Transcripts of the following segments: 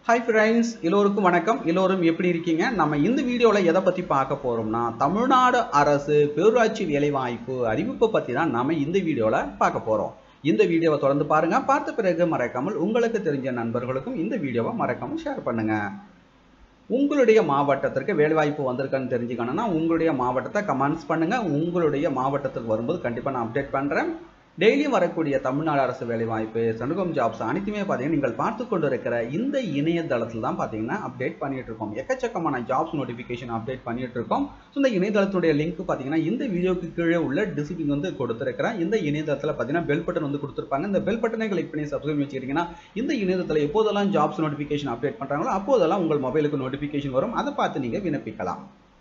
hi friends எல்லோருக்கும் வணக்கம் எல்லோரும் எப்படி இருக்கீங்க நம்ம இந்த வீடியோவில் எதை பற்றி பார்க்க போகிறோம்னா தமிழ்நாடு அரசு பேரூராட்சி வேலைவாய்ப்பு அறிவிப்பை பற்றி தான் நம்ம இந்த வீடியோவில் பார்க்க போகிறோம் இந்த வீடியோவை தொடர்ந்து பாருங்க பார்த்த பிறகு மறக்காமல் உங்களுக்கு தெரிஞ்ச நண்பர்களுக்கும் இந்த வீடியோவை மறக்காமல் ஷேர் பண்ணுங்க உங்களுடைய மாவட்டத்திற்கு வேலைவாய்ப்பு வந்திருக்கான்னு தெரிஞ்சுக்கணும்னா உங்களுடைய மாவட்டத்தை கமெண்ட்ஸ் பண்ணுங்க உங்களுடைய மாவட்டத்துக்கு வரும்போது கண்டிப்பாக நான் அப்டேட் பண்ணுறேன் டெய்லியும் வரக்கூடிய தமிழ்நாடு அரசு வேலைவாய்ப்பு சனுகம் ஜாப்ஸ் அனைத்துமே பார்த்தீங்கன்னா நீங்கள் பார்த்து கொண்டு இருக்கிற இந்த இணையதளத்தில் தான் பார்த்தீங்கன்னா அப்டேட் பண்ணிட்டு இருக்கோம் எக்கச்சக்கமான ஜாப்ஸ் நோட்டிஃபிகேஷன் அப்டேட் பண்ணிட்டு இருக்கோம் ஸோ இந்த இணையதளத்துடைய லிங்க் பார்த்தீங்கன்னா இந்த வீடியோக்கு கீழே உள்ள டிஸ்கிரிப்ஷன் வந்து கொடுத்துருக்கிறேன் இந்த இணையதளத்தில் பார்த்தீங்கன்னா பெல் பட்டன் வந்து கொடுத்துருப்பாங்க இந்த பெல் பட்டனை கிளிக் பண்ணி சப்ஸ்கிரைப் வச்சுக்கிட்டீங்கன்னா இந்த இணையதளத்தில் எப்போதெல்லாம் ஜாப்ஸ் நோட்டிஃபிகேஷன் அப்டேட் பண்ணுறாங்களோ அப்போதெல்லாம் உங்கள் மொபைலுக்கு நோட்டிஃபிகேஷன் வரும் அதை பார்த்து நீங்கள் விண்ணப்பிக்கலாம்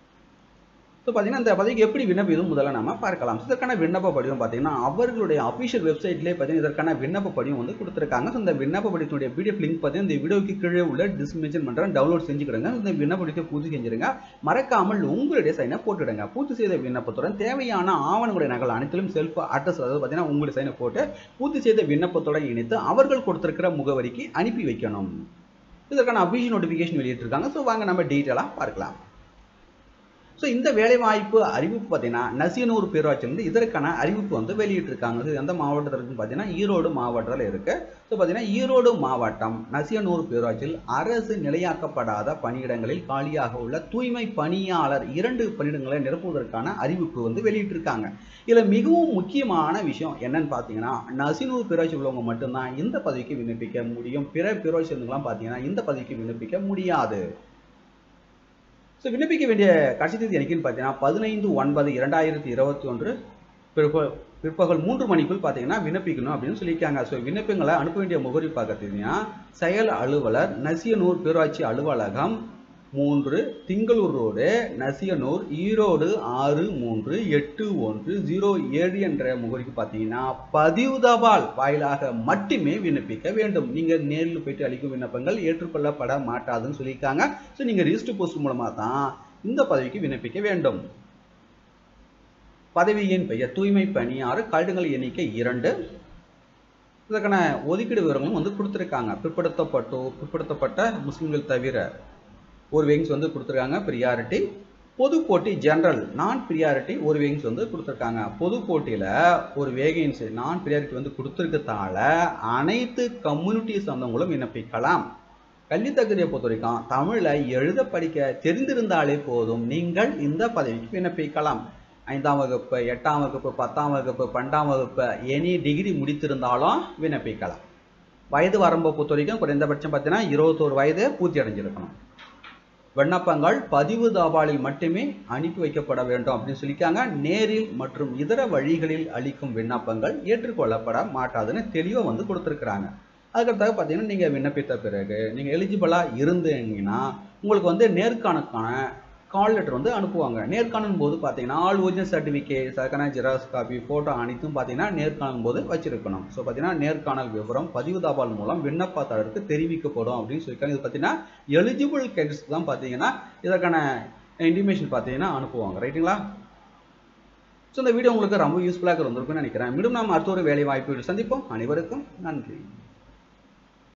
ஸோ பார்த்தீங்கன்னா இந்த பதவிக்கு எப்படி விண்ணப்பிதும் முதல்ல நம்ம பார்க்கலாம் இதற்கான விண்ணப்ப படிவம் பார்த்தீங்கன்னா அவர்களுடைய அஃபிஷியல் வெப்சைட்லேயே பார்த்தீங்கன்னா இதற்கான விண்ணப்ப படிவம் வந்து கொடுத்துருக்காங்க ஸோ இந்த விண்ணப்ப படிவத்துடைய பிடிஎஃப் லிங்க் பார்த்தீங்கன்னா இந்த வீடியோக்கு கீழே உள்ள டிஸ்மென்ஷன் பண்ணுறேன் டவுன்லோட் செஞ்சுக்கிடுங்க இந்த விண்ணப்ப படிவத்தை பூர்த்தி செஞ்சிருங்க மறக்காமல் உங்களுடைய சைனை போட்டுடுங்க பூர்த்தி செய்த விண்ணப்பத்துடன் தேவையான ஆவணங்களுடைய நகல் அனைத்திலும் செல்ஃப் அட்ரஸ் அதாவது பார்த்தீங்கன்னா உங்களுடைய சைனை போட்டு பூர்த்தி செய்த விண்ணப்பத்துடன் இணைத்து அவர்கள் கொடுத்திருக்கிற முகவரிக்கு அனுப்பி வைக்கணும் இதற்கான அபிஷியல் நோட்டிஃபிகேஷன் வெளியிட்டிருக்காங்க ஸோ வாங்க நம்ம டீட்டெயிலாக பார்க்கலாம் ஸோ இந்த வேலைவாய்ப்பு அறிவிப்பு பார்த்தீங்கன்னா நசியனூர் பேரூராட்சியிலிருந்து இதற்கான அறிவிப்பு வந்து வெளியிட்டிருக்காங்க இது எந்த மாவட்டத்தில் இருக்குன்னு பார்த்தீங்கன்னா ஈரோடு மாவட்டத்தில் இருக்கு ஸோ பார்த்தீங்கன்னா ஈரோடு மாவட்டம் நசியனூர் பேரூராட்சியில் அரசு நிலையாக்கப்படாத பணியிடங்களில் காலியாக உள்ள தூய்மை பணியாளர் இரண்டு பணியிடங்களை நிரப்புவதற்கான அறிவிப்பு வந்து வெளியிட்டிருக்காங்க இதில் மிகவும் முக்கியமான விஷயம் என்னன்னு பார்த்தீங்கன்னா நசினூர் பேரூராட்சி உள்ளவங்க மட்டும்தான் இந்த பதவிக்கு விண்ணப்பிக்க முடியும் பிற பேரூராட்சி பார்த்தீங்கன்னா இந்த பதவிக்கு விண்ணப்பிக்க முடியாது ஸோ விண்ணப்பிக்க வேண்டிய கடைசி தேதி என்னைக்குன்னு பார்த்தீங்கன்னா பதினைந்து ஒன்பது இரண்டாயிரத்தி இருபத்தி ஒன்று பிற்பகல் பிற்பகல் மூன்று மணிக்குள் பார்த்தீங்கன்னா விண்ணப்பிக்கணும் அப்படின்னு சொல்லியிருக்காங்க ஸோ விண்ணப்பங்களை அனுப்ப வேண்டிய முகவரி பார்த்தீங்கன்னா செயல் அலுவலர் நசியனூர் பேரூராட்சி அலுவலகம் மூன்று திங்களூர் ரோடு நசியனூர் ஈரோடு ஆறு மூன்று எட்டு ஒன்று ஜீரோ ஏழு என்ற முகவரிக்கு பார்த்தீங்கன்னா பதிவு தபால் வாயிலாக மட்டுமே விண்ணப்பிக்க வேண்டும் நீங்கள் நேரில் போயிட்டு அளிக்கும் விண்ணப்பங்கள் ஏற்றுக்கொள்ளப்பட மாட்டாதுன்னு சொல்லியிருக்காங்க ஸோ நீங்கள் ரிஜிஸ்டர் போஸ்ட் மூலமாக தான் இந்த பதவிக்கு விண்ணப்பிக்க வேண்டும் பதவியின் பெயர் தூய்மை பணியாறு கல்டுங்கள் எண்ணிக்கை இரண்டு இதற்கான ஒதுக்கீடு விவரங்களும் வந்து கொடுத்துருக்காங்க பிற்படுத்தப்பட்டோ பிற்படுத்தப்பட்ட முஸ்லிம்கள் தவிர ஒரு விங்ஸ் வந்து கொடுத்துருக்காங்க ப்ரியாரிட்டி பொது போட்டி ஜென்ரல் நான் ப்ரியாரிட்டி ஒரு விங்ஸ் வந்து கொடுத்துருக்காங்க பொது போட்டியில் ஒரு வேகன்சி நான் ப்ரியாரிட்டி வந்து கொடுத்துருக்கதால அனைத்து கம்யூனிட்டி சொந்தங்களும் விண்ணப்பிக்கலாம் கல்வி தகுதியை பொறுத்த வரைக்கும் தமிழில் எழுத படிக்க தெரிந்திருந்தாலே போதும் நீங்கள் இந்த பதவிக்கு விண்ணப்பிக்கலாம் ஐந்தாம் வகுப்பு எட்டாம் வகுப்பு பத்தாம் வகுப்பு பன்னெண்டாம் வகுப்பு எனி டிகிரி முடித்திருந்தாலும் விண்ணப்பிக்கலாம் வயது வரம்பை பொறுத்த வரைக்கும் குறைந்தபட்சம் பார்த்தீங்கன்னா இருபத்தோரு வயது பூர்த்தி அடைஞ்சிருக்கணும் விண்ணப்பங்கள் பதிவு தாபாலில் மட்டுமே அனுப்பி வைக்கப்பட வேண்டும் அப்படின்னு சொல்லியிருக்காங்க நேரில் மற்றும் இதர வழிகளில் அளிக்கும் விண்ணப்பங்கள் ஏற்றுக்கொள்ளப்பட மாட்டாதுன்னு தெளிவாக வந்து கொடுத்துருக்குறாங்க அதுக்கடுத்தாக பார்த்தீங்கன்னா நீங்கள் விண்ணப்பித்த பிறகு நீங்கள் எலிஜிபிளாக இருந்தீங்கன்னா உங்களுக்கு வந்து நேர்காணலுக்கான கால் லெட்டர் வந்து அனுப்புவாங்க நேர்காணல் போது பார்த்தீங்கன்னா ஆல் ஒரிஜினல் சர்டிஃபிகேட் அதுக்கான ஜெராக்ஸ் காப்பி ஃபோட்டோ அனைத்தும் பார்த்தீங்கன்னா நேர்காணல் போது வச்சிருக்கணும் ஸோ பார்த்தீங்கன்னா நேர்காணல் விவரம் பதிவு தாபால் மூலம் விண்ணப்பதாரருக்கு தெரிவிக்கப்படும் அப்படின்னு சொல்லியிருக்காங்க இது பார்த்தீங்கன்னா எலிஜிபிள் கேட்ஸ் தான் பார்த்தீங்கன்னா இதற்கான இன்டிமேஷன் பார்த்தீங்கன்னா அனுப்புவாங்க ரைட்டுங்களா ஸோ இந்த வீடியோ உங்களுக்கு ரொம்ப யூஸ்ஃபுல்லாக இருந்திருக்கும்னு நினைக்கிறேன் மீண்டும் நாம் அடுத்த ஒரு வேலை வாய்ப்பு சந்திப்போம் அனைவருக்கும் நன்றி